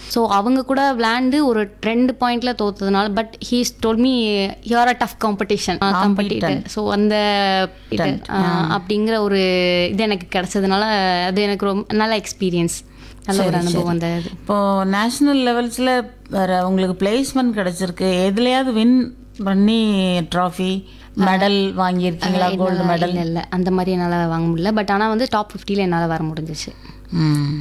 So அவங்க கூட விளையாண்டு ஒரு ரெண்டு பாயிண்ட்ல தோத்ததுனால but he's told me you are a tough competition competitor so அந்த இது, ஆஹ், அப்படிங்கிற ஒரு இது எனக்கு கிடைச்சதுனால அது எனக்கு ரொம்ப நல்ல எக்ஸ்பீரியன்ஸ் நல்ல ஒரு அனுபவம் அந்த இது இப்போ நேஷனல் லெவல்ஸில் வேற உங்களுக்கு பிளேஸ்மெண்ட் கிடைச்சிருக்கு எதுலையாவது வின் பண்ணி ட்ராஃபி மெடல் வாங்கியிருக்கீங்களா கோல்டு மெடல் இல்லை இல்லை அந்த மாதிரி என்னால் வாங்க முடியல பட் ஆனால் வந்து டாப் ஃபிஃப்டியில் என்னால் வர முடிஞ்சிச்சு ம்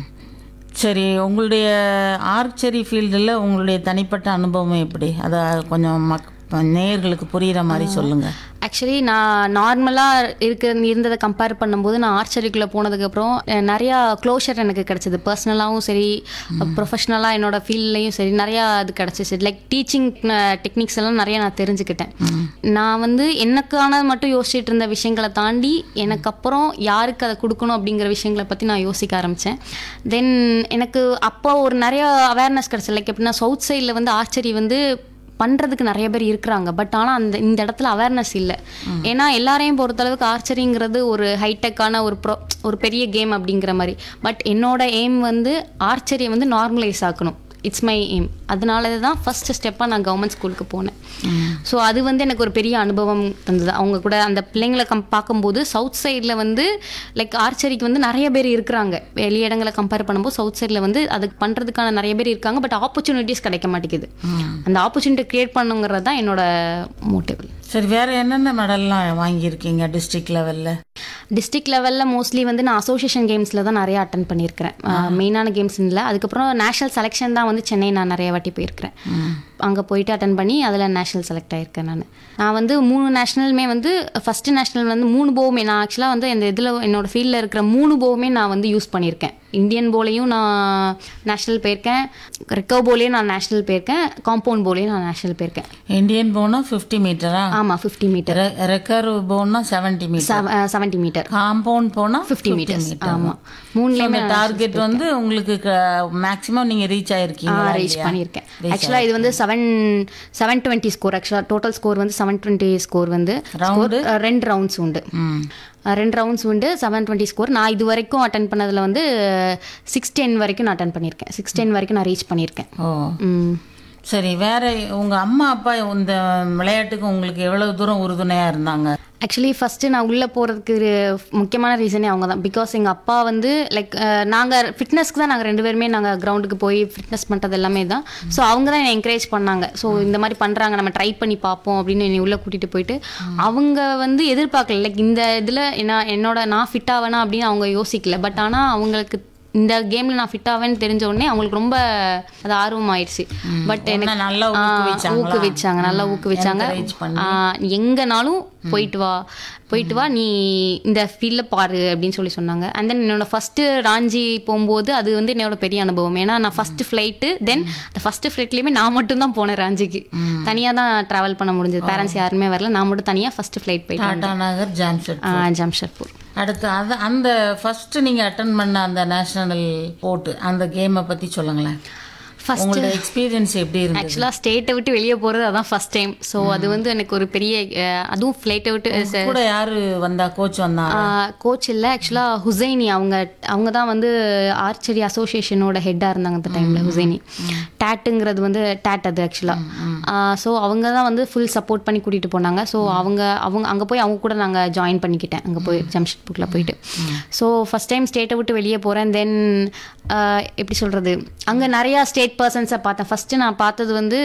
சரி உங்களுடைய ஆர்ச்சரி ஃபீல்டில் உங்களுடைய தனிப்பட்ட அனுபவம் எப்படி அதை கொஞ்சம் மக் நேயர்களுக்கு புரிகிற மாதிரி சொல்லுங்கள் ஆக்சுவலி நான் நார்மலாக இருக்க இருந்ததை கம்பேர் பண்ணும்போது நான் ஆர்ச்சரிக்குள்ளே போனதுக்கப்புறம் அஹ், நிறையா க்ளோஷர் எனக்கு கிடச்சிது பர்சனலாகவும் சரி ப்ரொஃபஷ்னலாக என்னோட ஃபீல்ட்லேயும் சரி நிறையா இது கிடச்சிச்சு லைக் டீச்சிங் டெக்னிக்ஸ் எல்லாம் நிறைய நான் தெரிஞ்சுக்கிட்டேன் நான் வந்து எனக்கான மட்டும் யோசிச்சுட்டு இருந்த விஷயங்களை தாண்டி எனக்கு அப்புறம் யாருக்கு அதை கொடுக்கணும் அப்படிங்கிற விஷயங்களை பற்றி நான் யோசிக்க ஆரம்பித்தேன் தென் எனக்கு அப்போ ஒரு நிறைய அவேர்னஸ் கிடச்சி லைக் எப்படின்னா சவுத் சைடில் வந்து ஆர்ச்சரி வந்து பண்ணுறதுக்கு நிறைய பேர் இருக்கிறாங்க பட் ஆனால் அந்த இந்த இடத்துல அவேர்னஸ் இல்லை ஏன்னா எல்லாரையும் பொறுத்தளவுக்கு ஆர்ச்சரிங்கிறது ஒரு ஹைடெக்கான ஒரு ப்ரோ ஒரு பெரிய கேம் அப்படிங்கிற மாதிரி பட் என்னோட எய்ம் வந்து ஆர்ச்சரியை வந்து நார்மலைஸ் ஆக்கணும் இட்ஸ் மை எய்ம் அதனால தான் ஃபர்ஸ்ட் ஸ்டெப்பாக நான் கவர்மெண்ட் ஸ்கூலுக்கு போனேன் ஸோ அது வந்து எனக்கு ஒரு பெரிய அனுபவம் தந்தது அவங்க கூட அந்த பிள்ளைங்களை கம் பார்க்கும்போது சவுத் சைடில் வந்து லைக் ஆர்ச்சரிக்கு வந்து நிறைய பேர் இருக்கிறாங்க வெளி இடங்களை கம்பேர் பண்ணும்போது சவுத் சைடில் வந்து அதுக்கு பண்ணுறதுக்கான நிறைய பேர் இருக்காங்க பட் ஆப்பர்ச்சுனிட்டிஸ் கிடைக்க மாட்டேங்குது அந்த ஆப்பர்ச்சுனிட்டி கிரியேட் பண்ணுங்கிறது தான் என்னோட மோட்டிவ் சரி வேற என்னென்ன மெடல்லாம் வாங்கியிருக்கீங்க டிஸ்ட்ரிக்ட் லெவலில் டிஸ்ட்ரிக்ட் லெவலில் மோஸ்ட்லி வந்து நான் அசோசியேஷன் கேம்ஸில் தான் நிறைய அட்டன் பண்ணியிருக்கிறேன் மெயினான கேம்ஸ் இல்லை அதுக்கப்புறம் நேஷனல் செலெக்ஷன் தான் வந்து சென்னை நான் நிறைய வாட்டி போயிருக்கிறேன் அங்கே போயிட்டு அட்டன் பண்ணி அதில் நேஷனல் செலக்ட் ஆயிருக்கேன் நான் நான் வந்து மூணு நேஷனலுமே வந்து ஃபஸ்ட்டு நேஷனல் வந்து மூணு போவுமே நான் ஆக்சுவலாக வந்து இந்த இதில் என்னோட ஃபீல்டில் இருக்கிற மூணு போவுமே நான் வந்து யூஸ் பண்ணியிருக்கேன் இந்தியன் போலையும் நான் நேஷனல் போயிருக்கேன் ரெக்கவ் போலையும் நான் நேஷனல் போயிருக்கேன் காம்பவுண்ட் போலையும் நான் நேஷனல் போயிருக்கேன் இந்தியன் போனா ஃபிஃப்டி மீட்டரா ஆமாம் ஃபிஃப்டி மீட்டர் ரெக்கர் போனா seventy metre seventy metre compound போனா ஃபிஃப்டி மீட்டர்ஸ் ஆமாம் மூணுலேயுமே டார்கெட் வந்து உங்களுக்கு மேக்ஸிமம் நீங்க ரீச் ஆயிருக்கீங்க ரீச் பண்ணியிருக்கேன் ஆக்சுவலாக இது வந்து செவன் செவன் டுவெண்ட்டி ஸ்கோர் ஆக்சுவலாக டோட்டல் ஸ்கோர் வந்து செவன் டுவெண்ட்டி ஸ்கோர் வந்து score, அஹ், ரெண்டு ரவுண்ட்ஸ் உண்டு ம் அஹ், ரெண்டு ரவுண்ட்ஸ் உண்டு செவன் டுவெண்ட்டி ஸ்கோர் நான் இது வரைக்கும் அட்டன் பண்ணதில் வந்து சிக்ஸ் டென் வரைக்கும் நான் அட்டன் பண்ணியிருக்கேன் சிக்ஸ் டென் வரைக்கும் நான் ரீச் பண்ணியிருக்கேன் ஓ ம். சரி வேற உங்க அம்மா அப்பா இந்த விளையாட்டுக்கு உங்களுக்கு எவ்வளவு தூரம் உறுதுணையா இருந்தாங்க ஆக்சுவலி ஃபஸ்ட்டு நான் உள்ளே போகிறதுக்கு முக்கியமான ரீசனே அவங்க தான் பிகாஸ் எங்கள் அப்பா வந்து லைக் நாங்கள் ஃபிட்னஸ்க்கு தான் நாங்கள் ரெண்டு பேருமே நாங்கள் கிரவுண்டுக்கு போய் ஃபிட்னஸ் பண்ணுறது எல்லாமே தான் ஸோ அவங்க தான் என்னை என்கரேஜ் பண்ணாங்க ஸோ இந்த மாதிரி பண்ணுறாங்க நம்ம ட்ரை பண்ணி பார்ப்போம் அப்படின்னு என்னை உள்ளே கூட்டிகிட்டு போயிட்டு அவங்க வந்து எதிர்பார்க்கல லைக் இந்த இதில் என்ன என்னோட நான் ஃபிட் ஆவேனா அப்படின்னு அவங்க யோசிக்கல பட் ஆனால் அவங்களுக்கு இந்த கேம்ல நான் ஃபிட் ஆவேன்னு தெரிஞ்ச உடனே அவங்களுக்கு ரொம்ப அது ஆர்வம் ஆயிடுச்சு பட் எனக்கு உன்னை நல்லா ஆ, ஊக்குவிச்சாங்களா? ஊக்குவிச்சாங்க நல்லா ஊக்குவிச்சாங்க Encourage பண்ணி. ஆ, நீ எங்கனாலும் போயிட்டு வா போயிட்டு வா நீ இந்த ஃபீல்டில் பாரு அப்படின்னு சொல்லி சொன்னாங்க அண்ட் தென் என்னோட ஃபஸ்ட்டு ராஞ்சி போகும்போது அது வந்து என்னோட பெரிய அனுபவம் ஏன்னா நான் ஃபஸ்ட்டு ஃப்ளைட்டு தென் அந்த ஃபஸ்ட்டு ஃப்ளைட்லேயுமே நான் மட்டும் தான் போனேன் ராஞ்சிக்கு தனியாக தான் ட்ராவல் பண்ண முடிஞ்சது பேரண்ட்ஸ் யாருமே வரல நான் மட்டும் தனியாக ஃபஸ்ட்டு ஃப்ளைட் போயிட்டேன் டாடா நகர் ஜாம்ஷெட் ஆ, ஜம்ஷெட்பூர் அடுத்து அது அந்த ஃபர்ஸ்ட் நீங்க அட்டன் பண்ண அந்த நேஷனல் போட்டு அந்த கேமை பத்தி சொல்லுங்களேன் ஃபஸ்ட் உங்களோட எக்ஸ்பீரியன்ஸ் எப்படி இருந்தது ஆக்சுவலாக ஸ்டேட்டை விட்டு வெளியே போகிறது அதான் ஃபஸ்ட் டைம் ஸோ அது வந்து எனக்கு ஒரு பெரிய அஹ், அதுவும் ஃப்ளைட்டை விட்டு கூட யாரு வந்தா கோச் வந்தா கோச் இல்லை ஆக்சுவலாக ஹுசைனி அவங்க அவங்க தான் வந்து ஆர்ச்சரி அசோசியேஷனோட ஹெட்டாக இருந்தாங்க அந்த டைமில் ஹுசைனி டேட்டுங்கிறது வந்து டேட் அது ஆக்சுவலாக ஸோ அவங்க தான் வந்து ஃபுல் சப்போர்ட் பண்ணி கூட்டிகிட்டு போனாங்க ஸோ அவங்க அவங்க அங்கே போய் அவங்க கூட நாங்கள் ஜாயின் பண்ணிக்கிட்டேன் அங்கே போய் ஜம்ஷெட்பூரில் போயிட்டு ஸோ ஃபஸ்ட் டைம் ஸ்டேட்டை விட்டு வெளியே போகிறேன் தென் எப்படி சொல்கிறது அங்கே நிறையா ஸ்டேட் பர்சன்ஸை பார்த்தேன் ஃபஸ்ட்டு நான் பார்த்தது வந்து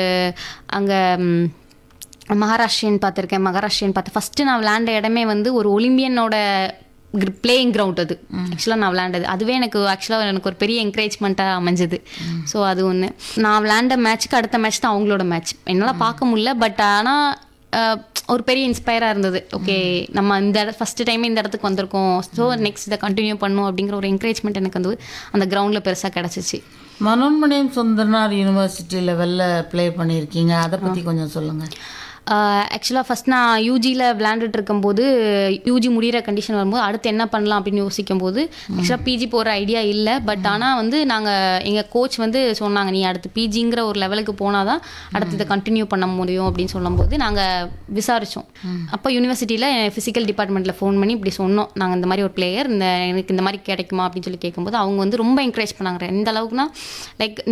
அங்கே மகாராஷ்டிரியன் பார்த்துருக்கேன் மகாராஷ்டிரியன் பார்த்தேன் ஃபஸ்ட்டு நான் விளையாண்ட இடமே வந்து ஒரு ஒலிம்பியனோட பிளேயிங் கிரவுண்ட் அது ஆக்சுவலாக நான் விளையாண்டது அதுவே எனக்கு ஆக்சுவலாக எனக்கு ஒரு பெரிய என்கரேஜ்மெண்ட்டாக அமைஞ்சது ஸோ அது ஒன்று நான் விளையாண்ட மேட்ச்சுக்கு அடுத்த மேட்ச் தான் அவங்களோட மேட்ச் என்னால் பார்க்க முடியல பட் ஆனால் ஒரு பெரிய இன்ஸ்பயராக இருந்தது ஓகே நம்ம இந்த இட ஃபஸ்ட்டு டைமே இந்த இடத்துக்கு வந்திருக்கோம் ஸோ நெக்ஸ்ட் இதை கண்டினியூ பண்ணும் அப்படிங்கிற ஒரு என்கரேஜ்மெண்ட் எனக்கு வந்து அந்த கிரவுண்டில் பெருசாக கிடச்சிச்சு மனோன்மணியம் சுந்தரனார் யூனிவர்சிட்டி லெவல்ல ப்ளே பண்ணியிருக்கீங்க அதை பத்தி கொஞ்சம் சொல்லுங்க ஆக்சுவலாக ஃபஸ்ட் நான் யூஜியில் விளையாண்டுட்டு இருக்கும்போது யூஜி முடிகிற கண்டிஷன் வரும்போது அடுத்து என்ன பண்ணலாம் அப்படின்னு யோசிக்கும் போது ஆக்சுவலாக பிஜி போகிற ஐடியா இல்லை பட் ஆனால் வந்து நாங்கள் எங்கள் கோச் வந்து சொன்னாங்க நீ அடுத்து பிஜிங்கிற ஒரு லெவலுக்கு போனால் தான் அடுத்து இதை கண்டினியூ பண்ண முடியும் அப்படின்னு சொல்லும்போது நாங்கள் விசாரித்தோம் அப்போ யூனிவர்சிட்டியில் ஃபிசிக்கல் டிபார்ட்மெண்ட்டில் ஃபோன் பண்ணி இப்படி சொன்னோம் நாங்கள் இந்த மாதிரி ஒரு பிளேயர் இந்த எனக்கு இந்த மாதிரி கிடைக்குமா அப்படின்னு சொல்லி கேட்கும்போது அவங்க வந்து ரொம்ப என்கரேஜ் பண்ணாங்க எந்த அளவுக்குனா லைக்